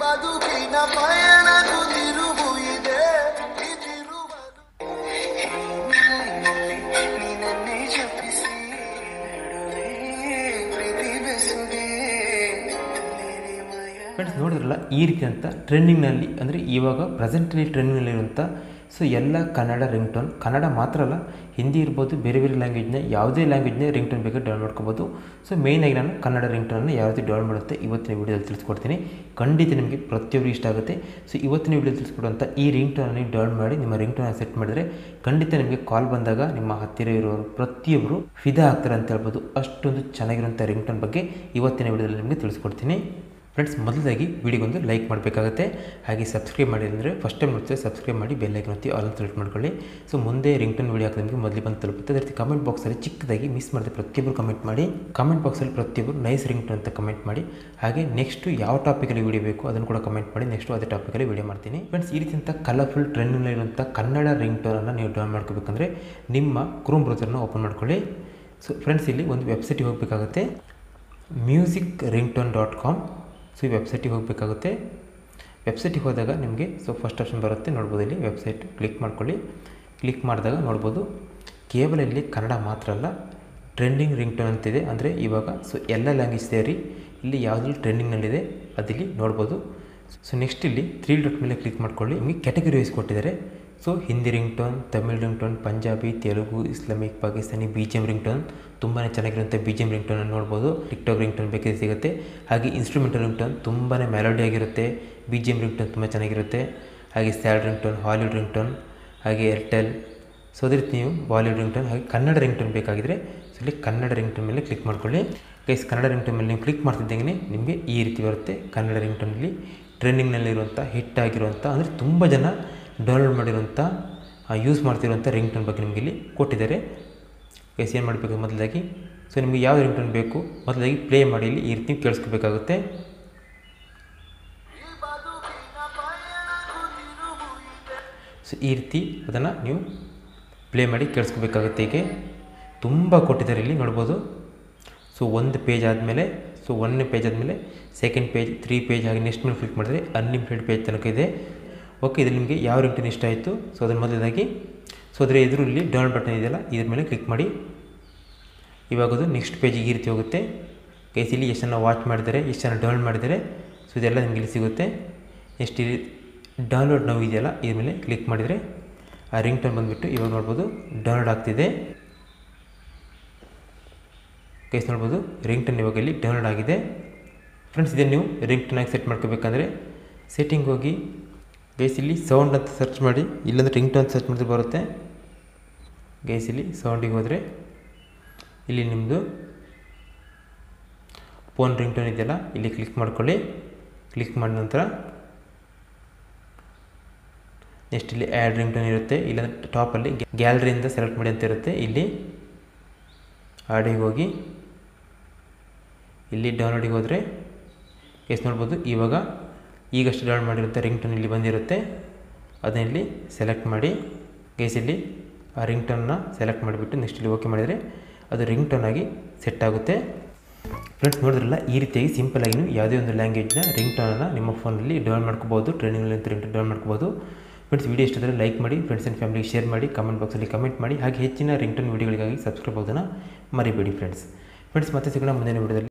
ಬದುಕಿನ ಪಯಣಕ್ಕೂ ತಿರುವು ಇದೆ ಈ ತಿರುವರು ನೀನನ್ನೇ ಜಪಿಸಿ ನಡುವೆ ಪ್ರೀತಿ ಬೆಸುಗೆ ಫ್ರೆಂಡ್ಸ್ ನೋಡಿದ್ರಲ್ಲ ಈ ರೀತಿಯಂಥ ಟ್ರೆಂಡಿಂಗ್ನಲ್ಲಿ ಅಂದರೆ ಇವಾಗ ಪ್ರೆಸೆಂಟಲ್ಲಿ ಟ್ರೆಂಡಿಂಗ್ನಲ್ಲಿರುವಂಥ ಸೊ ಎಲ್ಲ ಕನ್ನಡ ರಿಂಗ್ ಟೋನ್ ಕನ್ನಡ ಮಾತ್ರ ಅಲ್ಲ ಹಿಂದಿ ಇರ್ಬೋದು ಬೇರೆ ಬೇರೆ ಲ್ಯಾಂಗ್ವೇಜ್ನ ಯಾವುದೇ ಲ್ಯಾಂಗ್ವೇಜ್ನ ರಿಂಗ್ ಟೋನ್ ಬೇಕಾದ್ರೆ ಡೌನ್ ಮಾಡ್ಕೋಬೋದು ಸೊ ಮೇಯ್ನಾಗಿ ನಾನು ಕನ್ನಡ ರಿಂಗ್ ಟೋನನ್ನು ಯಾವ ರೀತಿ ಡೌನ್ ಮಾಡುತ್ತೆ ಇವತ್ತಿನ ವೀಡಿಯೋದಲ್ಲಿ ತಿಳಿಸ್ಕೊಡ್ತೀನಿ ಖಂಡಿತ ನಿಮಗೆ ಪ್ರತಿಯೊಬ್ಬರು ಇಷ್ಟ ಆಗುತ್ತೆ ಸೊ ಇವತ್ತಿನ ವೀಡಿಯೋ ತಿಳಿಸ್ಕೊಡುವಂಥ ಈ ರಿಂಗ್ ಟೋನನ್ನು ಡೌನ್ ಮಾಡಿ ನಿಮ್ಮ ರಿಂಗ್ ಟೋನ್ ಸೆಟ್ ಮಾಡಿದರೆ ಖಂಡಿತ ನಿಮಗೆ ಕಾಲ್ ಬಂದಾಗ ನಿಮ್ಮ ಹತ್ತಿರ ಇರೋರು ಪ್ರತಿಯೊಬ್ಬರು ಫಿದಾ ಆಗ್ತಾರೆ ಅಂತ ಹೇಳ್ಬೋದು ಅಷ್ಟೊಂದು ಚೆನ್ನಾಗಿರುವಂಥ ರಿಂಗ್ ಟೋನ್ ಬಗ್ಗೆ ಇವತ್ತಿನ ವೀಡಿಯೋದಲ್ಲಿ ನಿಮಗೆ ತಿಳಿಸ್ಕೊಡ್ತೀನಿ ಫ್ರೆಂಡ್ಸ್ ಮೊದಲಾಗಿ ವಿಡಿಯೋಗೊಂದು ಲೈಕ್ ಮಾಡಬೇಕಾಗುತ್ತೆ ಹಾಗೆ ಸಬ್ಸ್ಕ್ರೈಬ್ ಮಾಡಿ ಅಂದರೆ ಫಸ್ಟ್ ಟೈಮ್ ನೋಡ್ತೀವಿ ಸಬ್ಸ್ಕ್ರೈಬ್ ಮಾಡಿ ಬೆಲ್ಲೈಕನ್ ಒತ್ತಿ ಆಲ್ ಸೆಲೆಕ್ಟ್ ಮಾಡ್ಕೊಳ್ಳಿ ಸೊ ಮುಂದೆ ರಿಂಗ್ ಟೋನ್ ವೀಡಿಯೋ ಹಾಕಿದ ನಿಮಗೆ ಮೊದಲು ಬಂದು ತಲುಪುತ್ತೆ ಅದೇ ರೀತಿ ಕಮೆಂಟ್ ಬಾಕ್ಸಲ್ಲಿ ಚಿಕ್ಕದಾಗಿ ಮಿಸ್ ಮಾಡಿದೆ ಪ್ರತಿಯೊಬ್ಬರು ಕಮೆಂಟ್ ಮಾಡಿ ಕಮೆಂಟ್ ಬಾಕ್ಸಲ್ಲಿ ಪ್ರತಿಯೊಬ್ಬರು ನೈಸ್ ರಿಂಗ್ ಟೋನ್ ಅಂತ ಕಮೆಂಟ್ ಮಾಡಿ ಹಾಗೆ ನೆಕ್ಸ್ಟು ಯಾವ ಟಾಪಿಕಲ್ಲಿ ವೀಡಿಯೋ ಬೇಕು ಅದನ್ನು ಕೂಡ ಕಮೆಂಟ್ ಮಾಡಿ ನೆಕ್ಸ್ಟು ಅದೇ ಟಾಪಿಕಲ್ಲಿ ವೀಡಿಯೋ ಮಾಡ್ತೀನಿ ಫ್ರೆಂಡ್ಸ್ ಈ ರೀತಿಯಂಥ ಕಲರ್ಫುಲ್ ಟ್ರೆಂಡ್ನಲ್ಲಿರುವಂಥ ಕನ್ನಡ ರಿಂಗ್ ಟೋನನ್ನು ನೀವು ಡೌನ್ ಮಾಡ್ಕೋಬೇಕಂದ್ರೆ ನಿಮ್ಮ ಕ್ರೋಮ್ ಬ್ರೌಸರ್ನ ಓಪನ್ ಮಾಡ್ಕೊಳ್ಳಿ ಸೊ ಫ್ರೆಂಡ್ಸ್ ಇಲ್ಲಿ ಒಂದು ವೆಬ್ಸೈಟಿಗೆ ಹೋಗಬೇಕಾಗುತ್ತೆ music ring tone dot com so ಈ ವೆಬ್ಸೈಟಿಗೆ ಹೋಗಬೇಕಾಗುತ್ತೆ ವೆಬ್ಸೈಟಿಗೆ ಹೋದಾಗ ನಿಮಗೆ ಸೊ ಫಸ್ಟ್ ಆಪ್ಷನ್ ಬರುತ್ತೆ ನೋಡ್ಬೋದು ಇಲ್ಲಿ ವೆಬ್ಸೈಟ್ ಕ್ಲಿಕ್ ಮಾಡ್ಕೊಳ್ಳಿ ಕ್ಲಿಕ್ ಮಾಡಿದಾಗ ನೋಡ್ಬೋದು ಕೇವಲ ಇಲ್ಲಿ ಕನ್ನಡ ಮಾತ್ರ ಅಲ್ಲ ಟ್ರೆಂಡಿಂಗ್ ರಿಂಗ್ ಟೋನ್ ಅಂತಿದೆ ಅಂದರೆ ಇವಾಗ ಸೊ ಎಲ್ಲ ಲ್ಯಾಂಗ್ವೇಜ್ ಸೇರಿ ಇಲ್ಲಿ ಯಾವುದ್ರಲ್ಲಿ ಟ್ರೆಂಡಿಂಗ್ನಲ್ಲಿದೆ ಅದಿಲ್ಲಿ ನೋಡ್ಬೋದು ಸೊ ನೆಕ್ಸ್ಟ್ ಇಲ್ಲಿ ತ್ರೀ ಡಾಟ್ ಮೇಲೆ ಕ್ಲಿಕ್ ಮಾಡ್ಕೊಳ್ಳಿ ನಿಮಗೆ ಕ್ಯಾಟಗರಿ ವೈಸ್ ಕೊಟ್ಟಿದ್ದಾರೆ so Hindi ring tone Tamil ring tone Punjabi Telugu Islamic Pakistani B G M ring tone ತುಂಬಾ ಚೆನ್ನಾಗಿರುವಂಥ ಬಿ ಜಿ ಎಮ್ ರಿಂಗ್ ಟೋನನ್ನು ನೋಡ್ಬೋದು ಟಿಕ್ಟಾಕ್ ರಿಂಗ್ ಟೋನ್ ಬೇಕಿದ್ರೆ ಸಿಗುತ್ತೆ ಹಾಗೆ ಇನ್ಸ್ಟ್ರೂಮೆಂಟಲ್ ರಿಂಗ್ ಟೋನ್ ತುಂಬಾ ಮೆಲೋಡಿ ಆಗಿರುತ್ತೆ B G M ring tone ತುಂಬ ಚೆನ್ನಾಗಿರುತ್ತೆ ಹಾಗೆ sad ring tone Hollywood ring tone ಹಾಗೆ ಏರ್ಟೆಲ್ ಸೊ ಅದೇ ರೀತಿ ನೀವು ಬಾಲಿವುಡ್ ರಿಂಗ್ ಟೋನ್ ಹಾಗೆ ಕನ್ನಡ ರಿಂಗ್ ಟೋನ್ ಬೇಕಾಗಿದ್ದರೆ ಸೊ ಇಲ್ಲಿ ಕನ್ನಡ ರಿಂಗ್ ಟೋನ್ ಮೇಲೆ ಕ್ಲಿಕ್ ಮಾಡ್ಕೊಳ್ಳಿ ಗೈಸ್ ಕನ್ನಡ ರಿಂಗ್ ಟೋನ್ ಮೇಲೆ ನೀವು ಕ್ಲಿಕ್ ಮಾಡ್ತಿದ್ದಂಗೆ ನಿಮಗೆ ಈ ರೀತಿ ಬರುತ್ತೆ ಕನ್ನಡ ರಿಂಗ್ ಟೋನಲ್ಲಿ ಟ್ರೆಂಡಿಂಗ್ನಲ್ಲಿರುವಂಥ ಹಿಟ್ ಆಗಿರುವಂಥ ಅಂದರೆ ತುಂಬ ಜನ ಡೌನ್ಲೋಡ್ ಮಾಡಿರುವಂಥ ಯೂಸ್ ಮಾಡ್ತಿರುವಂಥ ರಿಂಗ್ ಟೋನ್ ಬಗ್ಗೆ ನಿಮಗೆ ಇಲ್ಲಿ ಕೊಟ್ಟಿದ್ದಾರೆ ಗೈಸ್ ಏನು ಮಾಡಬೇಕು ಮೊದಲಾಗಿ ಸೊ ನಿಮಗೆ ಯಾವ ರಿಂಗ್ ಟೋನ್ ಬೇಕು ಮೊದಲಾಗಿ ಪ್ಲೇ ಮಾಡಿ ಇಲ್ಲಿ ಈ ರೀತಿ ನೀವು ಕೇಳಿಸ್ಕೋಬೇಕಾಗುತ್ತೆ ಈ ಬದುಕಿನ ಪಯಣಕ್ಕೂ ತಿರುವು ಇದೆ ಸೊ ಈ ರೀತಿ ಅದನ್ನು ನೀವು ಪ್ಲೇ ಮಾಡಿ ಕೇಳಿಸ್ಕೋಬೇಕಾಗುತ್ತೆ ಹೀಗೆ ತುಂಬ ಕೊಟ್ಟಿದ್ದಾರೆ ಇಲ್ಲಿ ನೋಡ್ಬೋದು ಸೊ ಒಂದು ಪೇಜ್ ಆದಮೇಲೆ ಸೊ ಒಂದನೇ ಪೇಜ್ ಆದಮೇಲೆ ಸೆಕೆಂಡ್ ಪೇಜ್ ತ್ರೀ ಪೇಜ್ ಹಾಗೆ ನೆಕ್ಸ್ಟ್ ಮೇಲೆ ಕ್ಲಿಕ್ ಮಾಡಿದ್ರೆ ಅನ್ಲಿಮಿಟೆಡ್ ಪೇಜ್ ತನಕ ಇದೆ ಓಕೆ ಇದು ನಿಮಗೆ ಯಾವ ರಿಂಗ್ಟನ್ ಇಷ್ಟ ಆಯಿತು ಸೊ ಅದರ ಮೊದಲಾಗಿ ಸೊ ಅದರ ಎದುರಲ್ಲಿ ಡೌನ್ ಬಟನ್ ಇದೆಯಲ್ಲ ಇದ್ರ ಮೇಲೆ ಕ್ಲಿಕ್ ಮಾಡಿ ಇವಾಗ ಅದು ನೆಕ್ಸ್ಟ್ ಪೇಜಿಗೆ ಈ ರೀತಿ ಹೋಗುತ್ತೆ ಗೈಸ್ ಇಲ್ಲಿ ಎಷ್ಟು ಜನ ವಾಚ್ ಮಾಡಿದ್ದಾರೆ ಎಷ್ಟು ಜನ ಡೌನ್ಲೋಡ್ ಮಾಡಿದ್ದಾರೆ ಸೊ ಇದೆಲ್ಲ ನಿಮಗೆ ಇಲ್ಲಿ ಸಿಗುತ್ತೆ ನೆಕ್ಸ್ಟ್ ಇಲ್ಲಿ ಡೌನ್ಲೋಡ್ ನಾವು ಇದೆಯಲ್ಲ ಇದ್ರ ಮೇಲೆ ಕ್ಲಿಕ್ ಮಾಡಿದರೆ ಆ ರಿಂಗ್ ಟೋನ್ ಬಂದುಬಿಟ್ಟು ಇವಾಗ ನೋಡ್ಬೋದು ಡೌನ್ಲೋಡ್ ಆಗ್ತಿದೆ ಗೈಸ್ ನೋಡ್ಬೋದು ರಿಂಗ್ ಟೋನ್ ಇವಾಗ ಇಲ್ಲಿ ಡೌನ್ಲೋಡ್ ಆಗಿದೆ ಫ್ರೆಂಡ್ಸ್ ಇದನ್ನು ನೀವು ರಿಂಗ್ ಟೋನಾಗಿ ಸೆಟ್ ಮಾಡ್ಕೋಬೇಕಂದ್ರೆ ಸೆಟ್ಟಿಂಗ್ ಹೋಗಿ ಗೈಸ್ ಇಲ್ಲಿ ಸೌಂಡ್ ಅಂತ ಸರ್ಚ್ ಮಾಡಿ ಇಲ್ಲಾಂದ್ರೆ ರಿಂಗ್ ಟೋನ್ ಸರ್ಚ್ ಮಾಡಿದ್ರೆ ಬರುತ್ತೆ ಗೈಸ್ ಇಲ್ಲಿ ಸೌಂಡಿಗೆ ಹೋದರೆ ಇಲ್ಲಿ ನಿಮ್ಮದು ಫೋನ್ ರಿಂಗ್ ಟೋನ್ ಇದೆಯಲ್ಲ ಇಲ್ಲಿ ಕ್ಲಿಕ್ ಮಾಡ್ಕೊಳ್ಳಿ ಕ್ಲಿಕ್ ಮಾಡಿದ ನಂತರ ನೆಕ್ಸ್ಟ್ ಇಲ್ಲಿ ಆ್ಯಡ್ ರಿಂಗ್ ಟೋನ್ ಇರುತ್ತೆ ಇಲ್ಲ ಟಾಪಲ್ಲಿ ಗ್ಯಾಲರಿಯಿಂದ ಸೆಲೆಕ್ಟ್ ಮಾಡಿ ಅಂತ ಇರುತ್ತೆ ಇಲ್ಲಿ ಆಡಿಗೆ ಹೋಗಿ ಇಲ್ಲಿ ಡೌನ್ಲೋಡಿಗೆ ಹೋದರೆ ಎಷ್ಟು ನೋಡ್ಬೋದು ಇವಾಗ ಈಗಷ್ಟು ಡೌನ್ಲೋಡ್ ಮಾಡಿರುವಂಥ ರಿಂಗ್ ಟೋನ್ ಇಲ್ಲಿ ಬಂದಿರುತ್ತೆ ಅದನ್ನ ಇಲ್ಲಿ ಸೆಲೆಕ್ಟ್ ಮಾಡಿ ಗೈಸ್ ಇಲ್ಲಿ ಆ ರಿಂಗ್ ಟೋನ್ನ ಸೆಲೆಕ್ಟ್ ಮಾಡಿಬಿಟ್ಟು ನೆಕ್ಸ್ಟ್ ಇಲ್ಲಿ ಓಕೆ ಮಾಡಿದರೆ ಅದು ರಿಂಗ್ ಟೋನ್ ಆಗಿ ಸೆಟ್ ಆಗುತ್ತೆ ಫ್ರೆಂಡ್ಸ್ ನೋಡಿದ್ರಲ್ಲ ಈ ರೀತಿಯಾಗಿ ಸಿಂಪಲಾಗಿ ನೀವು ಯಾವುದೇ ಒಂದು ಲ್ಯಾಂಗ್ವೇಜ್ನ ರಿಂಗ್ ಟೋನನ್ನು ನಿಮ್ಮ ಫೋನಲ್ಲಿ ಡೌನ್ ಮಾಡ್ಕೋಬೋದು ಟ್ರೈನಿಂಗಲ್ಲಿ ಅಂತ ರಿಂಗ್ ಟೋನ್ ಡೌನ್ ಮಾಡ್ಕೋಬೋದು ಫ್ರೆಂಡ್ಸ್ ವೀಡಿಯೋ ಇಷ್ಟಾದರೆ ಲೈಕ್ ಮಾಡಿ ಫ್ರೆಂಡ್ಸ್ ಆ್ಯಂಡ್ ಫ್ಯಾಮಿಲಿಗೆ ಶೇರ್ ಮಾಡಿ ಕಮೆಂಟ್ ಬಾಕ್ಸಲ್ಲಿ ಕಮೆಂಟ್ ಮಾಡಿ ಹಾಗೆ ಹೆಚ್ಚಿನ ರಿಂಗ್ ಟೋನ್ ವೀಡಿಯೋಗಳಿಗಾಗಿ ಸಬ್ಸ್ಕ್ರೈಬ್ ಆಗೋದನ್ನು ಮರಿಬೇಡಿ ಫ್ರೆಂಡ್ಸ್ ಫ್ರೆಂಡ್ಸ್ ಮತ್ತೆ ಸಿಗೋಣ ಮುಂದಿನ ವೀಡಿಯೋದಲ್ಲಿ